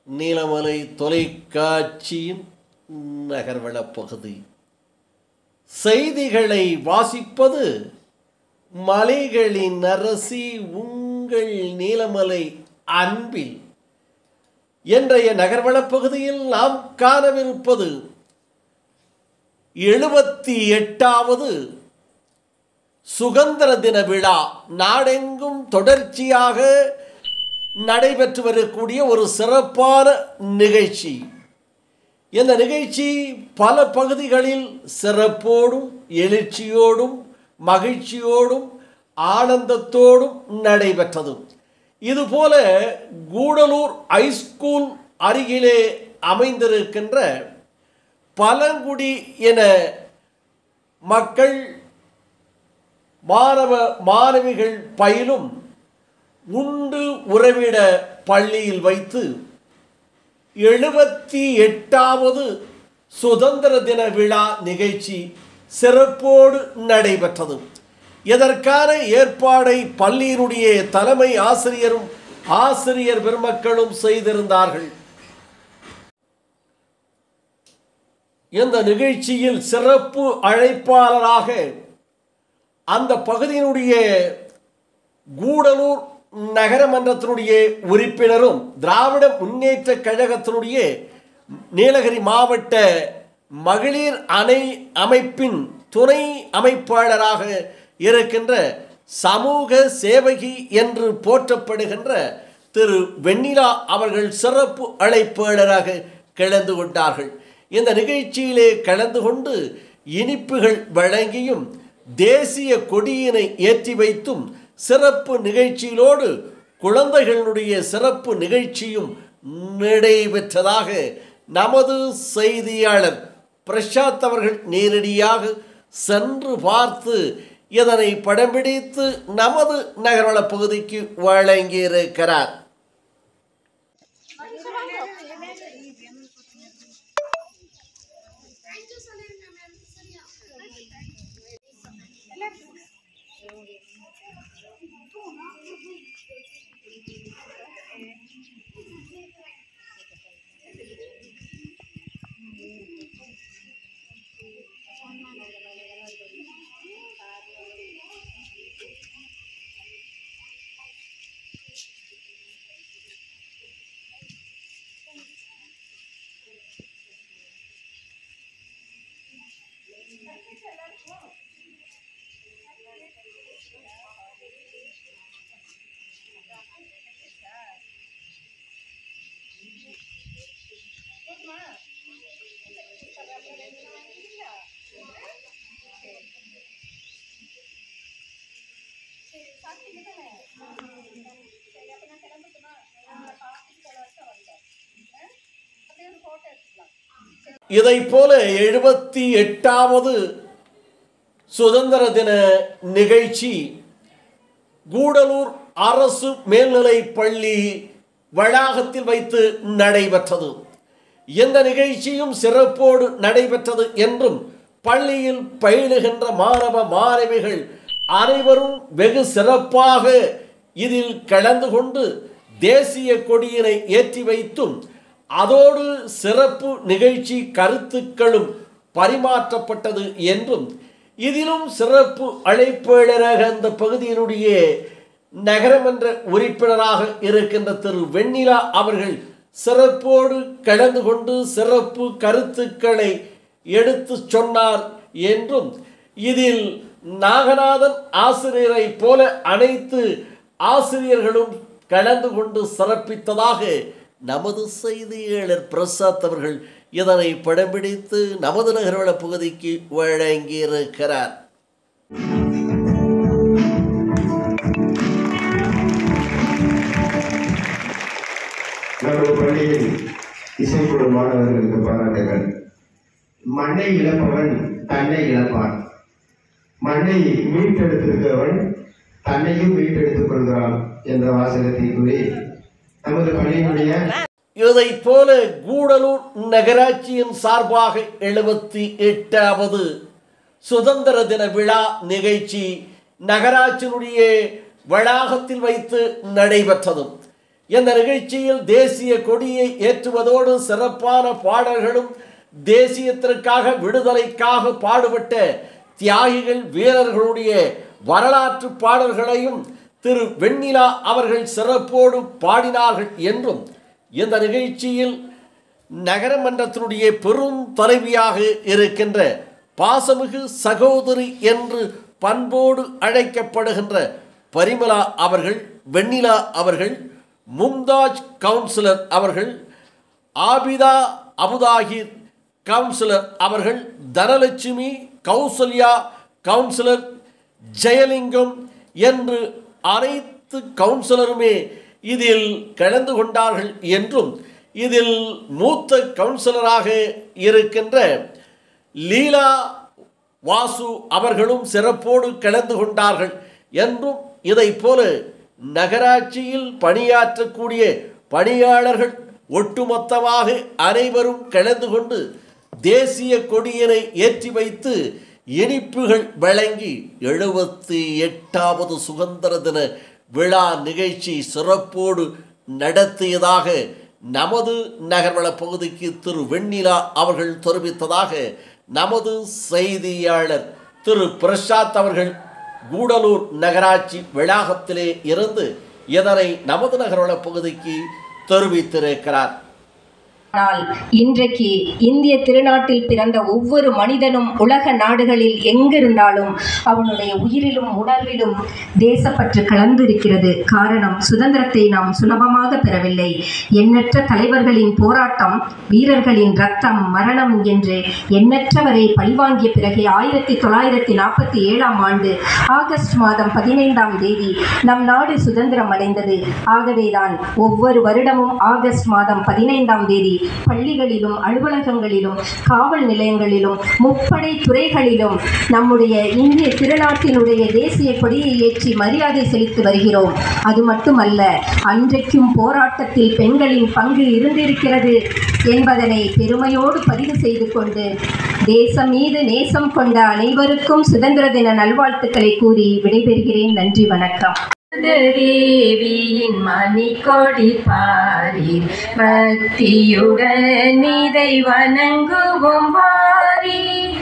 நீலமலை தொலைக்காட்சியின் நகர்வளப் பகுதி செய்திகளை வாசிப்பது மலைகளின் அரசி உங்கள் நீலமலை அன்பில் இன்றைய நகர்வளப் பகுதியில் நாம் காணவிருப்பது எழுபத்தி எட்டாவது சுதந்திர தின விழா நாடெங்கும் தொடர்ச்சியாக நடைபெற்று வரக்கூடிய ஒரு சிறப்பான நிகழ்ச்சி இந்த நிகழ்ச்சி பல பகுதிகளில் சிறப்போடும் எழுச்சியோடும் மகிழ்ச்சியோடும் ஆனந்தத்தோடும் நடைபெற்றது இதுபோல கூடலூர் ஹைஸ்கூல் அருகிலே அமைந்திருக்கின்ற பழங்குடி என மக்கள் மாணவ மாணவிகள் பயிலும் உண்டு உறவிட பள்ளியில் வைத்து எழுபத்தி எட்டாவது சுதந்திர தின விழா நிகழ்ச்சி சிறப்போடு நடைபெற்றது இதற்கான ஏற்பாடை பள்ளியினுடைய தலைமை ஆசிரியரும் ஆசிரியர் பெருமக்களும் செய்திருந்தார்கள் இந்த நிகழ்ச்சியில் சிறப்பு அழைப்பாளராக அந்த பகுதியினுடைய கூடலூர் நகரமன்றத்தினுடைய உறுப்பினரும் திராவிட முன்னேற்ற கழகத்தினுடைய நீலகிரி மாவட்ட மகளிர் அணை அமைப்பின் துணை அமைப்பாளராக இருக்கின்ற சமூக சேவகி என்று போற்றப்படுகின்ற திரு வெண்ணிலா அவர்கள் சிறப்பு அழைப்பாளராக கலந்து கொண்டார்கள் இந்த நிகழ்ச்சியிலே கலந்து கொண்டு இனிப்புகள் வழங்கியும் தேசிய கொடியினை ஏற்றி வைத்தும் சிறப்பு நிகழ்ச்சியிலோடு குழந்தைகளுடைய சிறப்பு நிகழ்ச்சியும் நடைபெற்றதாக நமது செய்தியாளர் பிரசாத் அவர்கள் நேரடியாக சென்று பார்த்து இதனை படம் பிடித்து நமது நகர்வள பகுதிக்கு வழங்கியிருக்கிறார் இதை போல எழுபத்தி எட்டாவது சுதந்திர தின நிகழ்ச்சி கூடலூர் அரசு மேல்நிலை பள்ளி வளாகத்தில் வைத்து நடைபெற்றது இந்த நிகழ்ச்சியும் சிறப்போடு நடைபெற்றது என்றும் பள்ளியில் பயிலுகின்ற மாணவ மாணவிகள் அனைவரும் வெகு சிறப்பாக இதில் கலந்து கொண்டு தேசிய கொடியினை ஏற்றி வைத்தும் அதோடு சிறப்பு நிகழ்ச்சி கருத்துக்களும் பரிமாற்றப்பட்டது என்றும் இதிலும் சிறப்பு அழைப்பாளராக அந்த பகுதியினுடைய நகரமன்ற உறுப்பினராக இருக்கின்ற திரு வெண்ணிலா அவர்கள் சிறப்போடு கலந்து கொண்டு சிறப்பு கருத்துக்களை எடுத்து சொன்னார் என்றும் இதில் நாகநாதன் ஆசிரியரை போல அனைத்து ஆசிரியர்களும் கலந்து கொண்டு சிறப்பித்ததாக நமது செய்தியாளர் பிரசாத் அவர்கள் இதனை படம் பிடித்து நமது நகர்வள பகுதிக்கு வழங்கியிருக்கிறார் நமது பள்ளியில் இசைக்குழு மாணவர்களுக்கு பாராட்டுகள் மண்ணை இழப்பவன் தன்னை இழப்பான் மண்ணை மீட்டெடுத்திருக்கிறவன் தன்னையும் மீட்டெடுத்துக் கொள்கிறான் என்ற வாசகத்தை கூறி நமது பள்ளியினுடைய இதை போல கூடலூர் நகராட்சியின் சார்பாக எழுபத்தி எட்டாவது சுதந்திர தின விழா நிகழ்ச்சி நகராட்சியினுடைய வளாகத்தில் வைத்து நடைபெற்றது இந்த நிகழ்ச்சியில் தேசிய கொடியை ஏற்றுவதோடு சிறப்பான பாடல்களும் தேசியத்திற்காக விடுதலைக்காக பாடுபட்ட தியாகிகள் வீரர்களுடைய வரலாற்று பாடல்களையும் திரு வெண்ணிலா அவர்கள் சிறப்போடு பாடினார்கள் என்றும் இந்த நிகழ்ச்சியில் நகரமன்றத்தினுடைய பெரும் தலைவியாக இருக்கின்ற பாசமிகு சகோதரி என்று பண்போடு அழைக்கப்படுகின்ற பரிமலா அவர்கள் வெண்ணிலா அவர்கள் மும்தாஜ் கவுன்சிலர் அவர்கள் ஆபிதா அபுதாகிர் கவுன்சிலர் அவர்கள் தனலட்சுமி கௌசல்யா கவுன்சிலர் ஜெயலிங்கம் என்று அனைத்து கவுன்சிலருமே இதில் கலந்து கொண்டார்கள் என்றும் இதில் மூத்த கவுன்சிலராக இருக்கின்ற லீலா வாசு அவர்களும் சிறப்போடு கலந்து கொண்டார்கள் என்றும் இதைப் போல நகராட்சியில் பணியாற்றக்கூடிய பணியாளர்கள் ஒட்டுமொத்தமாக அனைவரும் கலந்து கொண்டு தேசிய கொடியினை ஏற்றி வைத்து இனிப்புகள் வழங்கி எழுபத்தி எட்டாவது சுதந்திர தின விழா நிகழ்ச்சி சிறப்போடு நடத்தியதாக நமது நகர்வள பகுதிக்கு திரு வெண்ணிலா அவர்கள் தெரிவித்ததாக நமது செய்தியாளர் திரு பிரசாத் அவர்கள் கூடலூர் நகராட்சி வளாகத்திலே இருந்து இதனை நமது நகர்வள பகுதிக்கு தெரிவித்திருக்கிறார் ஆனால் இன்றைக்கு இந்திய திருநாட்டில் பிறந்த ஒவ்வொரு மனிதனும் உலக நாடுகளில் எங்கிருந்தாலும் அவனுடைய உயிரிலும் உணர்விலும் தேசப்பற்று கலந்திருக்கிறது காரணம் சுதந்திரத்தை நாம் சுலபமாக பெறவில்லை எண்ணற்ற தலைவர்களின் போராட்டம் வீரர்களின் ரத்தம் மரணம் என்று எண்ணற்றவரை பழிவாங்கிய பிறகு ஆயிரத்தி தொள்ளாயிரத்தி நாற்பத்தி ஏழாம் ஆண்டு ஆகஸ்ட் மாதம் பதினைந்தாம் தேதி நம் நாடு சுதந்திரம் அடைந்தது ஆகவேதான் ஒவ்வொரு வருடமும் ஆகஸ்ட் மாதம் பதினைந்தாம் தேதி பள்ளிகளிலும் அலுவலகங்களிலும் காவல் நிலையங்களிலும் முப்படை துறைகளிலும் நம்முடைய இந்திய திருநாட்டினுடைய தேசிய கொடியை ஏற்றி மரியாதை செலுத்தி வருகிறோம் அது மட்டுமல்ல அன்றைக்கும் போராட்டத்தில் பெண்களின் பங்கு இருந்திருக்கிறது என்பதனை பெருமையோடு பதிவு செய்து கொண்டு தேசம் மீது நேசம் கொண்ட அனைவருக்கும் சுதந்திர தின நல்வாழ்த்துக்களை கூறி விடைபெறுகிறேன் நன்றி வணக்கம் தேவியின் மணிக்கொடி பாரீர் பக்தியுடன் இதை வணங்குவோம் வாரி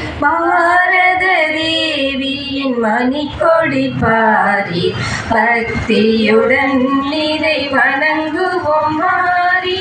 பாரத தேவியின் மணிக்கொடி பாரீர் பக்தியுடன் இதை வணங்குவோம் வாரி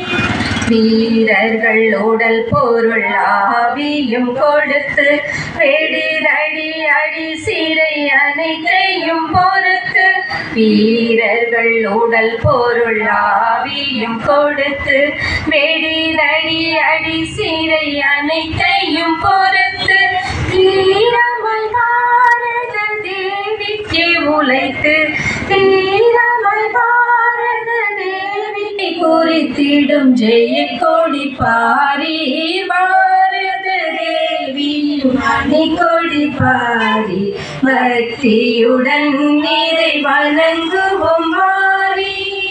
வீரர்கள் உடல் பொருள் ஆவியும் கொடுத்து வெடிரடி அடி சிறை அனைத்தையும் பொறுத்து வீரர்கள் உடல் பொருள் ஆவியும் கொடுத்து வெடிரடி அடி சிறை அனைத்தையும் பொறுத்து வீரமாய் பாரத தேவிக்கு உழைத்து வீரமாய் பாரத தேவி குறித்திடும் ஜெய கொடி பாரி பாரத தேவி மணி கொடி பாரி பக்தியுடன் இதை வணங்குவோம் மாறி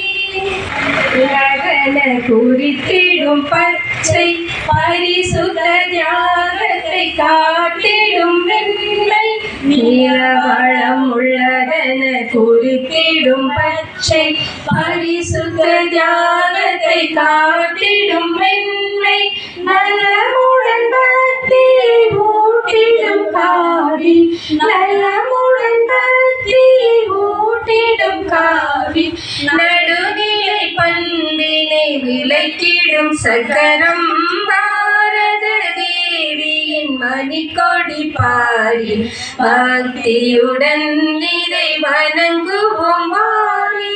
லகன குறித்திடும் பச்சை பரிசுத்த தியாகத்தை காட்டிடும் வெண்மை நீலவளம் உள்ளதென குறித்திடும் பச்சை பரிசுத்த தியாகத்தை காட்டிடும் வெண்மை நலமுடன் பக்தியை ஊட்டிடும் காவி நலமுடன் பக்தியை ஊட்டிடும் காவி நடுநிலை பண்பினை விளக்கிடும் சக்கரம் பாரத தேவியின் மணிக்கொடி பாரி பக்தியுடன் இதை வணங்குவோம் வாரி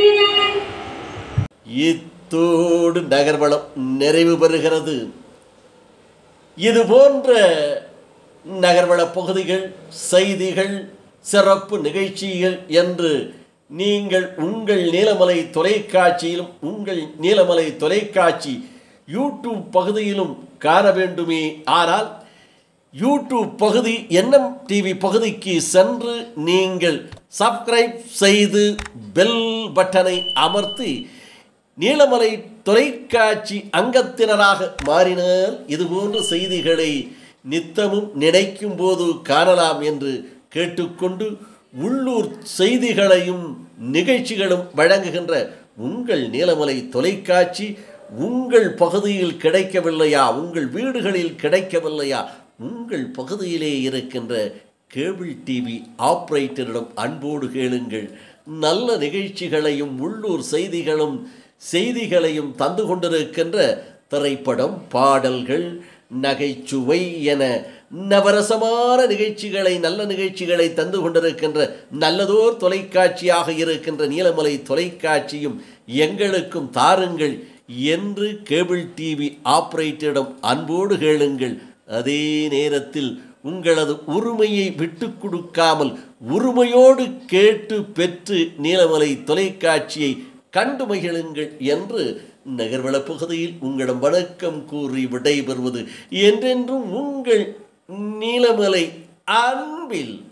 இத்தோடு நகர்வளம் நிறைவு பெறுகிறது இது போன்ற நகர்வள பகுதிகள் செய்திகள் சிறப்பு நிகழ்ச்சிகள் என்று நீங்கள் உங்கள் நீலமலை தொலைக்காட்சியிலும் உங்கள் நீலமலை தொலைக்காட்சி யூடியூப் பகுதியிலும் காண வேண்டுமே ஆனால் யூடியூப் பகுதி என்எம் டிவி பகுதிக்கு சென்று நீங்கள் சப்ஸ்கிரைப் செய்து பெல் பட்டனை அமர்த்தி நீலமலை தொலைக்காட்சி அங்கத்தினராக மாறினால் இதுபோன்ற செய்திகளை நித்தமும் நினைக்கும் போது காணலாம் என்று கேட்டுக்கொண்டு உள்ளூர் செய்திகளையும் நிகழ்ச்சிகளும் வழங்குகின்ற உங்கள் நீலமலை தொலைக்காட்சி உங்கள் பகுதியில் கிடைக்கவில்லையா உங்கள் வீடுகளில் கிடைக்கவில்லையா உங்கள் பகுதியிலே இருக்கின்ற கேபிள் டிவி ஆப்ரேட்டரிடம் அன்போடு கேளுங்கள் நல்ல நிகழ்ச்சிகளையும் உள்ளூர் செய்திகளும் செய்திகளையும் தந்து கொண்டிருக்கின்ற திரைப்படம் பாடல்கள் நகைச்சுவை என நவரசமான நிகழ்ச்சிகளை நல்ல நிகழ்ச்சிகளை தந்து கொண்டிருக்கின்ற நல்லதோர் தொலைக்காட்சியாக இருக்கின்ற நீலமலை தொலைக்காட்சியும் எங்களுக்கும் தாருங்கள் என்று கேபிள் டிவி ஆபரேட்டரிடம் அன்போடு கேளுங்கள் அதே நேரத்தில் உங்களது உரிமையை விட்டு கொடுக்காமல் உரிமையோடு கேட்டு பெற்று நீலமலை தொலைக்காட்சியை கண்டு மகிழுங்கள் என்று நகர்வள பகுதியில் உங்களிடம் வணக்கம் கூறி விடைபெறுவது என்றென்றும் உங்கள் நீலமலை அன்பில்